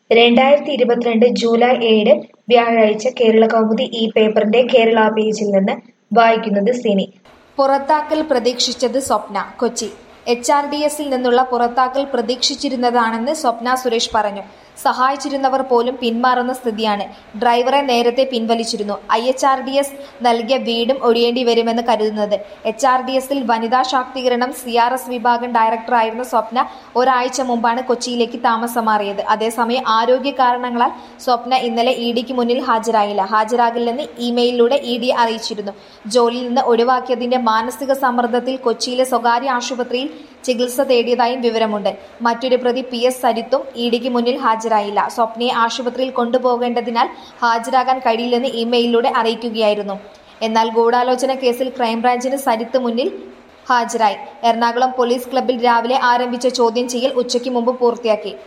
രണ്ടായിരത്തി ഇരുപത്തിരണ്ട് ജൂലൈ ഏഴ് വ്യാഴാഴ്ച കേരളകൗമുദി ഈ പേപ്പറിന്റെ കേരള പേജിൽ നിന്ന് വായിക്കുന്നത് സിനി പുറത്താക്കൽ പ്രതീക്ഷിച്ചത് Swapna Kochi H R D എസിൽ നിന്നുള്ള പുറത്താക്കൽ പ്രതീക്ഷിച്ചിരുന്നതാണെന്ന് സ്വപ്ന സുരേഷ് പറഞ്ഞു സഹായിച്ചിരുന്നവർ പോലും പിന്മാറുന്ന സ്ഥിതിയാണ് ഡ്രൈവറെ നേരത്തെ പിൻവലിച്ചിരുന്നു I H R D S നൽകിയ വീടും ഒഴിയേണ്ടി വരുമെന്ന് കരുതുന്നത് എച്ച് ആർ ഡി എസിൽ വനിതാ ശാക്തീകരണം സി ആർ എസ് വിഭാഗം ഡയറക്ടറായിരുന്ന സ്വപ്ന ഒരാഴ്ച മുമ്പാണ് കൊച്ചിയിലേക്ക് താമസം മാറിയത് അതേസമയം ആരോഗ്യ കാരണങ്ങളാൽ സ്വപ്ന ഇന്നലെ ഇ ഡിക്ക് മുന്നിൽ ഹാജരായില്ല ഹാജരാകില്ലെന്ന് ഇമെയിലിലൂടെ ഇ ഡിയെ അറിയിച്ചിരുന്നു ജോലിയിൽ നിന്ന് ഒഴിവാക്കിയതിന്റെ മാനസിക സമ്മർദ്ദത്തിൽ കൊച്ചിയിലെ സ്വകാര്യ ആശുപത്രിയിൽ ചികിത്സ തേടിയതായും വിവരമുണ്ട് മറ്റൊരു പ്രതി പി എസ് സരിത്തും ഇ ഡിക്ക് മുന്നിൽ ഹാജരായില്ല സ്വപ്നയെ ആശുപത്രിയിൽ കൊണ്ടുപോകേണ്ടതിനാൽ ഹാജരാകാൻ കഴിയില്ലെന്ന് ഇമെയിലിലൂടെ അറിയിക്കുകയായിരുന്നു എന്നാൽ ഗൂഢാലോചന കേസിൽ ക്രൈംബ്രാഞ്ചിന് സരിത്ത് മുന്നിൽ ഹാജരായി എറണാകുളം പോലീസ് ക്ലബ്ബിൽ രാവിലെ ആരംഭിച്ച ചോദ്യം ചെയ്യൽ ഉച്ചയ്ക്ക് മുമ്പ് പൂർത്തിയാക്കി